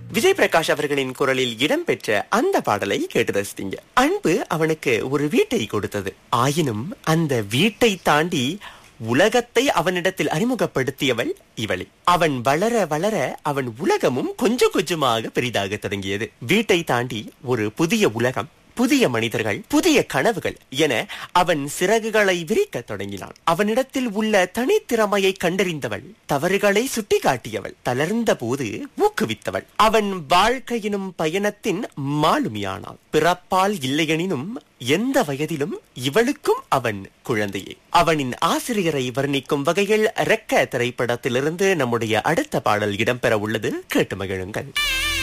விஜய் பிரகாஷ் அவர்களின் குரலில் இடம்பெற்ற அந்த பாடலை கேட்டு ரசித்தீங்க அன்பு அவனுக்கு ஒரு வீட்டை கொடுத்தது ஆயினும் அந்த வீட்டை தாண்டி உலகத்தை அவனிடத்தில் அறிமுகப்படுத்தியவள் இவளே அவன் வளர வளர அவன் உலகமும் கொஞ்சம் கொஞ்சமாக பெரிதாக தொடங்கியது வீட்டை தாண்டி ஒரு புதிய உலகம் புதிய மனிதர்கள் புதிய கனவுகள் என அவன் சிறகுகளை விரிக்க தொடங்கினான் அவனிடத்தில் உள்ள தனித்திறமையை கண்டறிந்தவள் தவறுகளை சுட்டிக்காட்டியவள் தளர்ந்த போது ஊக்குவித்தவள் அவன் வாழ்க்கையினும் பயணத்தின் மாலுமியானாள் பிறப்பால் இல்லையெனினும் எந்த வயதிலும் இவளுக்கும் அவன் குழந்தையே அவனின் ஆசிரியரை வர்ணிக்கும் வகையில் ரெக்க திரைப்படத்திலிருந்து நம்முடைய அடுத்த பாடல் இடம்பெற உள்ளது கேட்டு மகிழுங்கள்